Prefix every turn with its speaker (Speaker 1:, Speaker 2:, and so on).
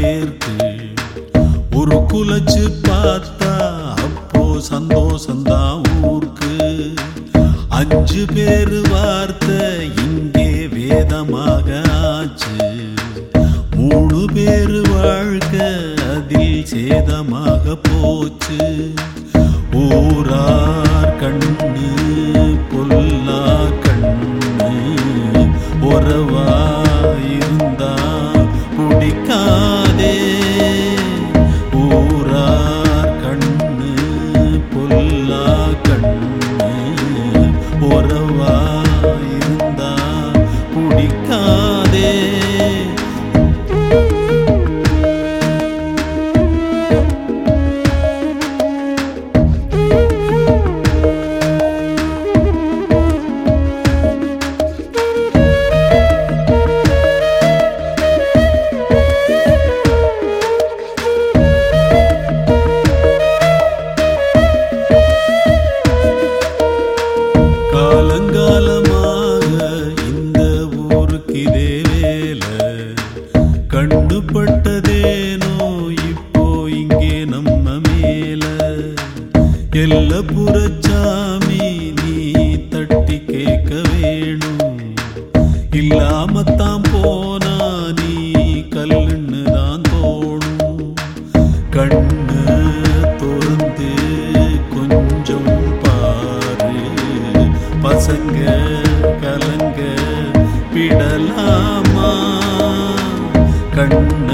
Speaker 1: பேர்க்கு ஒரு குலச்சு பார்த்தா அப்போ சந்தோஷந்தான் ஊருக்கு அஞ்சு பேரு வார்த்தை இங்கே வேதமாக ஆச்சு மூணு பேரு வாழ்க்கை அதில் சேதமாக போச்சு ஊரார் கண்ணு பொல்லா கண்ணு உறவா இருந்தா பிடிக்காதே ஊரார் கண்ணு பொல்லா கண்ணு உறவா இருந்தா பிடிக்காதே காலங்காலமாக இந்த ஊருக்கு இதே வேலை கண்டுபட்டதேனோ இப்போ இங்கே நம்ம மேல எல்ல புறச்சாமி நீ தட்டி கேட்க வேணும் இல்லாமத்தான் போனா நீ கல்லுன்னு தான் தோணும் கண்ணு திறந்து கொஞ்சம் பாரு பசங்க கலங்க விடலாமா கண்ணு